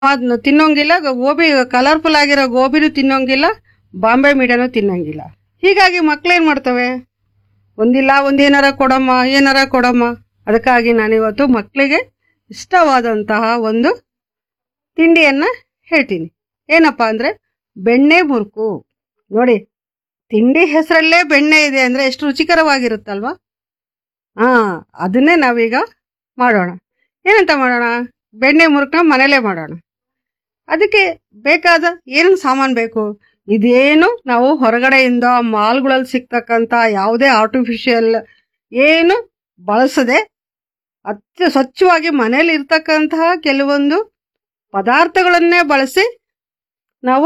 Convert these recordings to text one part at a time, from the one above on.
ಅದನ್ನ ತಿನ್ನೋಂಗಿಲ್ಲ ಗೋಬಿ ಕಲರ್ಫುಲ್ ಆಗಿರೋ ಗೋಬಿನೂ ತಿನ್ನೋಂಗಿಲ್ಲ ಬಾಂಬೆ ಮೀಡಿಯಾನು ತಿನ್ನೋಂಗಿಲ್ಲ ಹೀಗಾಗಿ ಮಕ್ಳೇನ್ ಮಾಡ್ತವೆ ಒಂದಿಲ್ಲ ಒಂದೇನಾರ ಕೊಡಮ್ಮ ಏನಾರ ಕೊಡಮ್ಮ ಅದಕ್ಕಾಗಿ ನಾನಿವತ್ತು ಮಕ್ಕಳಿಗೆ ಇಷ್ಟವಾದಂತಹ ಒಂದು ತಿಂಡಿಯನ್ನ ಹೇಳ್ತೀನಿ ಏನಪ್ಪಾ ಅಂದ್ರೆ ಬೆಣ್ಣೆ ಮುರುಕು ನೋಡಿ ತಿಂಡಿ ಹೆಸರಲ್ಲೇ ಬೆಣ್ಣೆ ಇದೆ ಅಂದ್ರೆ ಎಷ್ಟು ರುಚಿಕರವಾಗಿರುತ್ತಲ್ವಾ ಹಾ ಅದನ್ನೇ ನಾವೀಗ ಮಾಡೋಣ ಏನಂತ ಮಾಡೋಣ ಬೆಣ್ಣೆ ಮುರುಕನ್ನ ಮನೇಲೇ ಮಾಡೋಣ ಅದಕ್ಕೆ ಬೇಕಾದ ಏನೇನು ಸಾಮಾನು ಬೇಕು ಇದೇನು ನಾವು ಹೊರಗಡೆಯಿಂದ ಮಾಲ್ಗಳಲ್ಲಿ ಸಿಗ್ತಕ್ಕಂಥ ಯಾವುದೇ ಆರ್ಟಿಫಿಷಿಯಲ್ ಏನು ಬಳಸದೆ ಅತ್ಯ ಸ್ವಚ್ಛವಾಗಿ ಮನೇಲಿ ಇರ್ತಕ್ಕಂತಹ ಕೆಲವೊಂದು ಪದಾರ್ಥಗಳನ್ನೇ ಬಳಸಿ ನಾವು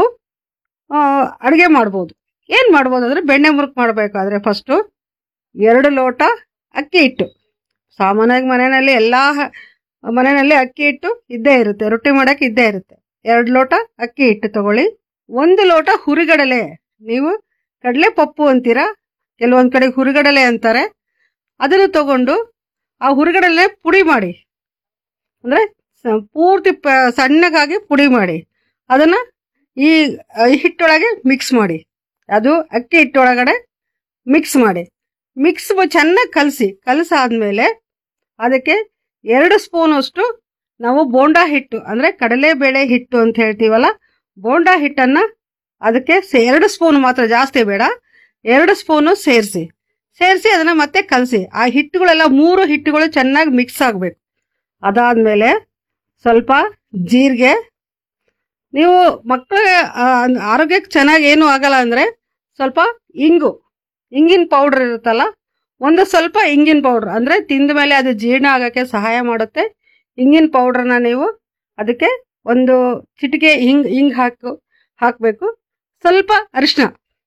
ಅಡುಗೆ ಮಾಡ್ಬೋದು ಏನು ಮಾಡ್ಬೋದು ಅಂದರೆ ಬೆಣ್ಣೆ ಮುರುಕು ಮಾಡಬೇಕಾದ್ರೆ ಫಸ್ಟು ಎರಡು ಲೋಟ ಅಕ್ಕಿ ಹಿಟ್ಟು ಸಾಮಾನ್ಯವಾಗಿ ಮನೆಯಲ್ಲಿ ಎಲ್ಲ ಮನೆಯಲ್ಲಿ ಅಕ್ಕಿ ಹಿಟ್ಟು ಇದ್ದೇ ಇರುತ್ತೆ ರೊಟ್ಟಿ ಮಾಡಕ್ಕೆ ಇದ್ದೇ ಇರುತ್ತೆ ಎರಡು ಲೋಟ ಅಕ್ಕಿ ಹಿಟ್ಟು ತಗೊಳ್ಳಿ ಒಂದು ಲೋಟ ಹುರಿಗಡಲೆ ನೀವು ಕಡಲೆ ಪಪ್ಪು ಅಂತೀರಾ ಕೆಲವೊಂದು ಕಡೆ ಹುರಿಗಡಲೆ ಅಂತಾರೆ ಅದನ್ನು ತಗೊಂಡು ಆ ಹುರಿಗಡಲೆ ಪುಡಿ ಮಾಡಿ ಅಂದರೆ ಪೂರ್ತಿ ಪ ಸಣ್ಣಗಾಗಿ ಪುಡಿ ಮಾಡಿ ಅದನ್ನು ಈ ಆ, ಹಿಟ್ಟೊಳಗೆ ಮಿಕ್ಸ್ ಮಾಡಿ ಅದು ಅಕ್ಕಿ ಹಿಟ್ಟೊಳಗಡೆ ಮಿಕ್ಸ್ ಮಾಡಿ ಮಿಕ್ಸ್ ಚೆನ್ನಾಗಿ ಕಲಸಿ ಕಲಸಾದ್ಮೇಲೆ ಅದಕ್ಕೆ ಎರಡು ಸ್ಪೂನ್ ಅಷ್ಟು ನಾವು ಬೋಂಡಾ ಹಿಟ್ಟು ಅಂದರೆ ಕಡಲೆಬೇಳೆ ಹಿಟ್ಟು ಅಂತ ಹೇಳ್ತೀವಲ್ಲ ಬೋಂಡಾ ಹಿಟ್ಟನ್ನು ಅದಕ್ಕೆ ಸೇ- ಎರಡು ಸ್ಪೂನ್ ಮಾತ್ರ ಜಾಸ್ತಿ ಬೇಡ ಎರಡು ಸ್ಪೂನು ಸೇರಿಸಿ ಸೇರಿಸಿ ಅದನ್ನು ಮತ್ತೆ ಕಲಸಿ ಆ ಹಿಟ್ಟುಗಳೆಲ್ಲ ಮೂರು ಹಿಟ್ಟುಗಳು ಚೆನ್ನಾಗಿ ಮಿಕ್ಸ್ ಆಗಬೇಕು ಅದಾದಮೇಲೆ ಸ್ವಲ್ಪ ಜೀರಿಗೆ ನೀವು ಮಕ್ಕಳಿಗೆ ಆರೋಗ್ಯಕ್ಕೆ ಚೆನ್ನಾಗಿ ಏನೂ ಆಗಲ್ಲ ಅಂದರೆ ಸ್ವಲ್ಪ ಇಂಗು ಇಂಗಿನ ಪೌಡ್ರ್ ಇರುತ್ತಲ್ಲ ಒಂದು ಸ್ವಲ್ಪ ಇಂಗಿನ ಪೌಡ್ರ್ ಅಂದರೆ ತಿಂದ ಮೇಲೆ ಅದು ಜೀರ್ಣ ಆಗೋಕ್ಕೆ ಸಹಾಯ ಮಾಡುತ್ತೆ ಇಂಗಿನ ಪೌಡ್ರನ್ನ ನೀವು ಅದಕ್ಕೆ ಒಂದು ಚಿಟಿಕೆ ಹಿಂಗ್ ಹಿಂಗ್ ಹಾಕು ಹಾಕಬೇಕು ಸ್ವಲ್ಪ ಅರಿಶಿನ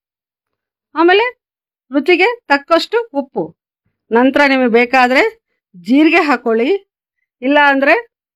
ಆಮೇಲೆ ರುಚಿಗೆ ತಕ್ಕಷ್ಟು ಉಪ್ಪು ನಂತರ ನಿಮಗೆ ಬೇಕಾದರೆ ಜೀರಿಗೆ ಹಾಕೊಳ್ಳಿ ಇಲ್ಲ ಅಂದರೆ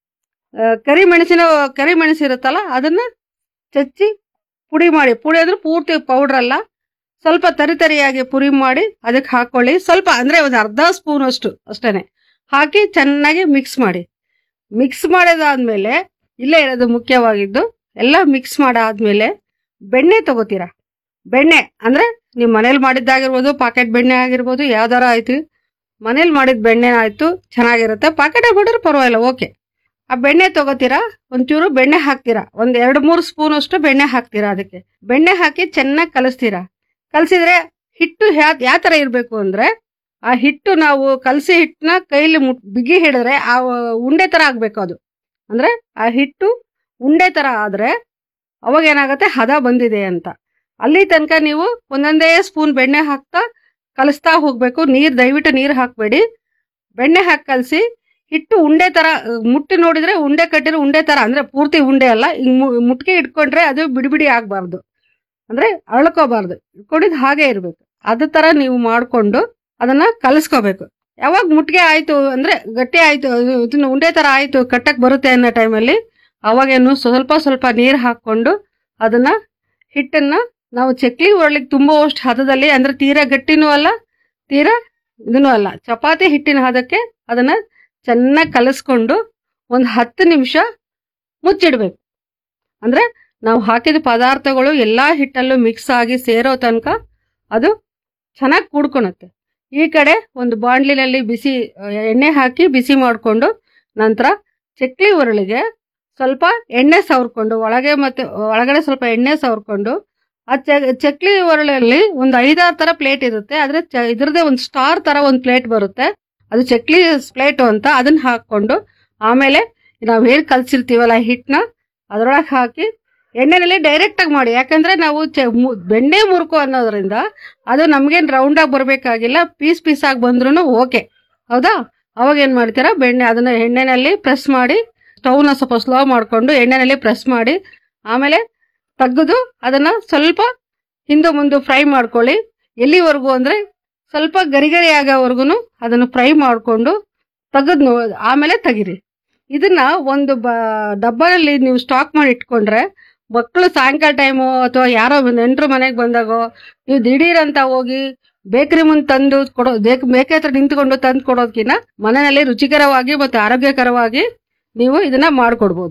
ಕರಿಮೆಣಸಿನ ಕರಿಮೆಣಸು ಇರುತ್ತಲ್ಲ ಅದನ್ನು ಚಚ್ಚಿ ಪುಡಿ ಮಾಡಿ ಪುಡಿ ಅಂದ್ರೆ ಪೂರ್ತಿ ಪೌಡ್ರ್ ಅಲ್ಲ ಸ್ವಲ್ಪ ತರಿ ತರಿಯಾಗಿ ಪುರಿ ಮಾಡಿ ಅದಕ್ಕೆ ಹಾಕೊಳ್ಳಿ ಸ್ವಲ್ಪ ಅಂದರೆ ಒಂದು ಅರ್ಧ ಸ್ಪೂನ್ ಅಷ್ಟು ಅಷ್ಟೇ ಹಾಕಿ ಚೆನ್ನಾಗಿ ಮಿಕ್ಸ್ ಮಾಡಿ ಮಿಕ್ಸ್ ಮಾಡಿದಾದ್ಮೇಲೆ ಇಲ್ಲೇ ಇರೋದು ಮುಖ್ಯವಾಗಿದ್ದು ಎಲ್ಲ ಮಿಕ್ಸ್ ಮಾಡಾದ್ಮೇಲೆ ಬೆಣ್ಣೆ ತಗೋತೀರಾ ಬೆಣ್ಣೆ ಅಂದರೆ ನೀವು ಮನೇಲಿ ಮಾಡಿದ್ದಾಗಿರ್ಬೋದು ಪಾಕೆಟ್ ಬೆಣ್ಣೆ ಆಗಿರ್ಬೋದು ಯಾವ್ದಾರ ಆಯ್ತು ಮನೇಲಿ ಮಾಡಿದ ಬೆಣ್ಣೆ ಆಯ್ತು ಚೆನ್ನಾಗಿರುತ್ತೆ ಪಾಕೆಟ್ ಮಾಡಿದ್ರೆ ಪರವಾಗಿಲ್ಲ ಓಕೆ ಆ ಬೆಣ್ಣೆ ತಗೋತೀರಾ ಒಂಚೂರು ಬೆಣ್ಣೆ ಹಾಕ್ತೀರಾ ಒಂದ್ ಎರಡು ಮೂರು ಸ್ಪೂನ್ ಅಷ್ಟು ಬೆಣ್ಣೆ ಹಾಕ್ತೀರಾ ಅದಕ್ಕೆ ಬೆಣ್ಣೆ ಹಾಕಿ ಚೆನ್ನಾಗಿ ಕಲಿಸ್ತೀರಾ ಕಲಸಿದ್ರೆ ಹಿಟ್ಟು ಯಾವ ಥರ ಇರಬೇಕು ಅಂದ್ರೆ ಆ ಹಿಟ್ಟು ನಾವು ಕಲಸಿ ಹಿಟ್ಟನ್ನ ಕೈಲಿ ಮುಟ್ ಬಿಗಿ ಹಿಡಿದ್ರೆ ಆ ಉಂಡೆ ಥರ ಆಗಬೇಕು ಅದು ಅಂದ್ರೆ ಆ ಹಿಟ್ಟು ಉಂಡೆ ಥರ ಆದ್ರೆ ಅವಾಗ ಏನಾಗುತ್ತೆ ಹದ ಬಂದಿದೆ ಅಂತ ಅಲ್ಲಿ ತನಕ ನೀವು ಒಂದೊಂದೇ ಸ್ಪೂನ್ ಬೆಣ್ಣೆ ಹಾಕ್ತಾ ಕಲಿಸ್ತಾ ಹೋಗ್ಬೇಕು ನೀರು ದಯವಿಟ್ಟು ನೀರು ಹಾಕಬೇಡಿ ಬೆಣ್ಣೆ ಹಾಕಿ ಕಲಸಿ ಹಿಟ್ಟು ಉಂಡೆ ತರ ಅಹ್, ಮುಟ್ಟಿ ನೋಡಿದ್ರೆ ಉಂಡೆ ಕಟ್ಟಿರೋ ಉಂಡೆ ತರ ಅಂದ್ರೆ ಪೂರ್ತಿ ಉಂಡೆ ಅಲ್ಲ ಹಿಂಗ್ ಮು- ಮುಟ್ಕೆ ಇಟ್ಕೊಂಡ್ರೆ ಅದು ಬಿಡಿ ಬಿಡಿ ಆಗ್ಬಾರ್ದು ಅಂದ್ರೆ ಅಳ್ಕೋಬಾರ್ದು ಇಟ್ಕೊಂಡಿದ್ದು ಹಾಗೆ ಇರ್ಬೇಕು ಅದ ತರ ನೀವು ಮಾಡ್ಕೊಂಡು ಅದನ್ನ ಕಲಿಸ್ಕೋಬೇಕು ಯಾವಾಗ ಮುಟ್ಗೆ ಆಯ್ತು ಅಂದ್ರೆ ಗಟ್ಟಿ ಆಯ್ತು ಅದು ಇದನ್ನ ಉಂಡೆ ತರ ಆಯ್ತು ಕಟ್ಟಕ್ ಬರುತ್ತೆ ಅನ್ನೋ ಟೈಮಲ್ಲಿ ಅವಾಗೇನು ಸ್ವಲ್ಪ ಸ್ವಲ್ಪ ನೀರು ಹಾಕೊಂಡು ಅದನ್ನ ಹಿಟ್ಟನ್ನ ನಾವು ಚಕ್ಲಿ ಒಳ್ಳಿಗೆ ತುಂಬುವಷ್ಟು ಹದದಲ್ಲಿ ಅಂದ್ರೆ ತೀರಾ ಗಟ್ಟಿನೂ ಅಲ್ಲ ತೀರಾ ಇದನ್ನೂ ಅಲ್ಲ ಚಪಾತಿ ಹಿಟ್ಟಿನ ಹದಕ್ಕೆ ಅದನ್ನ ಚೆನ್ನಾಗಿ ಕಲಿಸ್ಕೊಂಡು ಒಂದು ಹತ್ತು ನಿಮಿಷ ಮುಚ್ಚಿಡ್ಬೇಕು ಅಂದ್ರೆ ನಾವು ಹಾಕಿದ ಪದಾರ್ಥಗಳು ಎಲ್ಲಾ ಹಿಟ್ಟಲ್ಲೂ ಮಿಕ್ಸ್ ಆಗಿ ಸೇರೋ ತನಕ ಅದು ಚೆನ್ನಾಗಿ ಕೂಡ್ಕೊಳುತ್ತೆ ಈ ಕಡೆ ಒಂದು ಬಾಂಡ್ಲಿನಲ್ಲಿ ಬಿಸಿ ಆ, ಎಣ್ಣೆ ಹಾಕಿ ಬಿಸಿ ಮಾಡಿಕೊಂಡು ನಂತರ ಚಕ್ಲಿ ಉರುಳಿಗೆ ಸ್ವಲ್ಪ ಎಣ್ಣೆ ಸವರ್ಕೊಂಡು ಒಳಗೆ ಮತ್ತೆ ಒಳಗಡೆ ಸ್ವಲ್ಪ ಎಣ್ಣೆ ಸವರ್ಕೊಂಡು ಆ ಚ- ಚಕ್ಲಿ ಒರಳಲ್ಲಿ ಒಂದು ಐದಾರು ತರ ಪ್ಲೇಟ್ ಇರುತ್ತೆ ಆದ್ರೆ ಚ- ಇದ್ರದ್ದೇ ಒಂದು ಸ್ಟಾರ್ ತರ ಒಂದು ಪ್ಲೇಟ್ ಬರುತ್ತೆ ಅದು ಚಕ್ಲಿ ಪ್ಲೇಟು ಅಂತ ಅದನ್ನ ಹಾಕೊಂಡು ಆಮೇಲೆ ನಾವು ಹೇಳಿ ಕಲ್ಸಿರ್ತೀವಲ್ಲ ಹಿಟ್ಟನ್ನ ಅದರೊಳಗೆ ಹಾಕಿ ಎಣ್ಣೆನಲ್ಲಿ ಡೈರೆಕ್ಟ್ ಆಗಿ ಮಾಡಿ ಯಾಕಂದ್ರೆ ನಾವು ಚ- ಮು- ಬೆಣ್ಣೆ ಮುರುಕು ಅನ್ನೋದ್ರಿಂದ ಅದು ನಮ್ಗೇನು ರೌಂಡ್ ಆಗಿ ಬರಬೇಕಾಗಿಲ್ಲ ಪೀಸ್ ಪೀಸ್ ಆಗಿ ಬಂದ್ರೂ ಓಕೆ ಹೌದಾ ಅವಾಗ ಏನ್ ಮಾಡ್ತೀರಾ ಬೆಣ್ಣೆ ಅದನ್ನ ಎಣ್ಣೆನಲ್ಲಿ ಪ್ರೆಸ್ ಮಾಡಿ ಸ್ಟವ್ನ ಸ್ವಲ್ಪ ಸ್ಲೋ ಮಾಡಿಕೊಂಡು ಎಣ್ಣೆನಲ್ಲಿ ಪ್ರೆಸ್ ಮಾಡಿ ಆಮೇಲೆ ತೆಗೆದು ಅದನ್ನ ಸ್ವಲ್ಪ ಹಿಂದೆ ಮುಂದೆ ಫ್ರೈ ಮಾಡ್ಕೊಳ್ಳಿ ಎಲ್ಲಿವರೆಗೂ ಅಂದ್ರೆ ಸ್ವಲ್ಪ ಗರಿ ಗರಿ ಆಗೋವರೆಗೂ ಅದನ್ನು ಫ್ರೈ ಮಾಡಿಕೊಂಡು ತೆಗೆದು ನೋ ಆಮೇಲೆ ತೆಗಿರಿ ಇದನ್ನ ಒಂದು ಬ ಡಬ್ಬದಲ್ಲಿ ನೀವು ಸ್ಟಾಕ್ ಮಾಡಿ ಇಟ್ಕೊಂಡ್ರೆ ಮಕ್ಕಳು ಸಾಯಂಕಾಲ ಟೈಮು ಅಥವಾ ಯಾರೋ ನೆಂಟರು ಮನೆಗೆ ಬಂದಾಗೋ ನೀವು ದಿಢೀರ್ ಅಂತ ಹೋಗಿ ಬೇಕರಿ ಮುಂದೆ ತಂದು ಕೊಡೋ ಬೇಕ್ ಬೇಕರಿ ಹತ್ರ ನಿಂತ್ಕೊಂಡು ತಂದು ಕೊಡೋದಕ್ಕಿಂತ ಮನೆಯಲ್ಲಿ ರುಚಿಕರವಾಗಿ ಮತ್ತು ಆರೋಗ್ಯಕರವಾಗಿ ನೀವು ಇದನ್ನ ಮಾಡಿಕೊಡ್ಬೋದು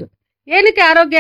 ಏನಕ್ಕೆ ಆರೋಗ್ಯ